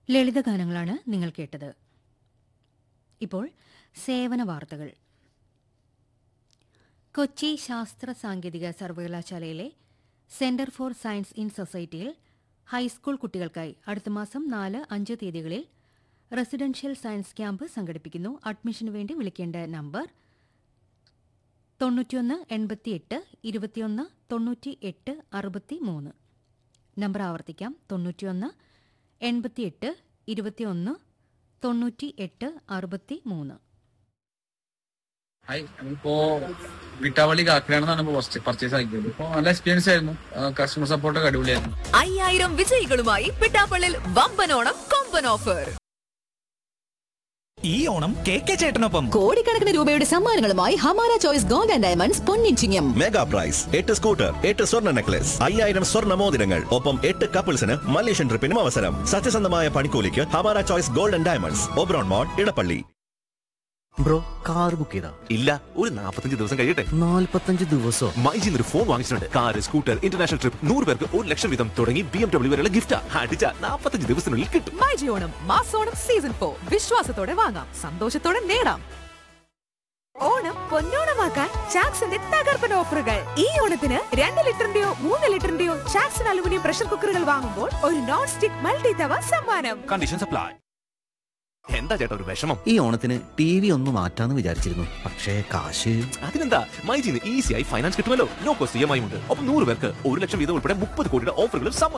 ലളിതഗാനങ്ങളാണ് നിങ്ങൾ കേട്ടത് ഇപ്പോൾ സേവന വാർത്തകൾ കൊച്ചി ശാസ്ത്ര സാങ്കേതിക സർവകലാശാലയിലെ സെന്റർ ഫോർ സയൻസ് ഇൻ സൊസൈറ്റിയിൽ ഹൈസ്കൂൾ കുട്ടികൾക്കായി അടുത്ത മാസം നാല് അഞ്ച് തീയതികളിൽ റെസിഡൻഷ്യൽ സയൻസ് ക്യാമ്പ് സംഘടിപ്പിക്കുന്നു അഡ്മിഷന് വേണ്ടി വിളിക്കേണ്ട നമ്പർ തൊണ്ണൂറ്റിയൊന്ന് എൺപത്തിയെട്ട് ഇരുപത്തിയൊന്ന് തൊണ്ണൂറ്റി എട്ട് അറുപത്തി മൂന്ന് നമ്പർ ആവർത്തിക്കാം തൊണ്ണൂറ്റിയൊന്ന് എൺപത്തിയെട്ട് ഇരുപത്തിയൊന്ന് തൊണ്ണൂറ്റി എട്ട് അറുപത്തി മൂന്ന് ഹായ് ഇപ്പോ വിട്ടാവളി കാക്കനാണെന്നാണ് ഫസ്റ്റ് പർച്ചേസ് ആക്കിയത് ഇപ്പൊ നല്ല എക്സ്പീരിയൻസ് ആയിരുന്നു കസ്റ്റമർ സപ്പോർട്ടൊക്കെ അടിപൊളിയായിരുന്നു അയ്യായിരം വിജയികളുമായി പിട്ടാപ്പള്ളിൽ വമ്പനോണം കൊമ്പൻ ഓഫർ ഈ ഓണം കെ കെ ചേട്ടനൊപ്പം കോടിക്കണക്കിന് രൂപയുടെ സമ്മാനങ്ങളുമായി Hamara choice gold and diamonds പൊന്നിച്ചിങ്ങം മെഗാ പ്രൈസ് എട്ട് സ്കൂട്ടർ എട്ട് സ്വർണ്ണ നെക്ലസ് അയ്യായിരം സ്വർണ്ണ മോതിരങ്ങൾ ഒപ്പം എട്ട് കപ്പിൾസിന് മലേഷ്യൻ ട്രിപ്പിനും അവസരം സത്യസന്ധമായ പണിക്കൂലിക്ക് Hamara choice gold and diamonds Oberon mall Edappally bro car book ചെയ്താ ഇല്ല ഒരു നാൽപ്പത്തഞ്ച് ദിവസം കഴിയട്ടെ നാല്പത്തഞ്ച് ദിവസോ മൈജിന്ന് ഒരു ഫോൺ വാങ്ങിച്ചിട്ടുണ്ട് കാർ സ്കൂട്ടർ ഇന്റർനാഷണൽ ട്രിപ്പ് നൂറ് പേർക്ക് ഒരു ലക്ഷം വീതം തുടങ്ങി ബി എം ഡബ്ല്യൂ വരെയുള്ള ഗിഫ്റ്റ് അടിച്ച നാൽപ്പത്തഞ്ച് ദിവസത്തിനുള്ളിൽ കിട്ടും മൈജിയോണം മാസോണം സീസൺ ഫോർ വിശ്വാസത്തോടെ വാങ്ങാം സന്തോഷത്തോടെ നേടാം ഓണം പൊന്നോണമാക്കാൻ ചാക്സിന്റെ തകർപ്പൻ ഓഫറുകൾ ഈ ഓണത്തിന് രണ്ട് ലിറ്ററിന്റെയോ മൂന്ന് ലിറ്ററിന്റെയോ ചാക്സൺ അലുമിനിയം പ്രഷർ കുക്കറുകൾ വാങ്ങുമ്പോൾ ഒരു നോൺ സ്റ്റിക് മൾട്ടി തവ സമ്മാനം കണ്ടീഷൻ സപ്ലൈ എന്താ ചേട്ടാ ഒരു വിഷമം ഈ ഓണത്തിന് ടി വി ഒന്ന് മാറ്റാന്ന് വിചാരിച്ചിരുന്നു പക്ഷേ കാശ് അതിനെന്താ മൈജിന്ന് ഈസിയായി ഫൈനാൻസ് കിട്ടുമല്ലോ no cost E M I ഉണ്ട് ഒപ്പം നൂറ് പേർക്ക് ഒരു ലക്ഷം വീതം ഉൾപ്പെടെ മുപ്പത് കോടിയുടെ ഓഫറുകളും സമ്മാനം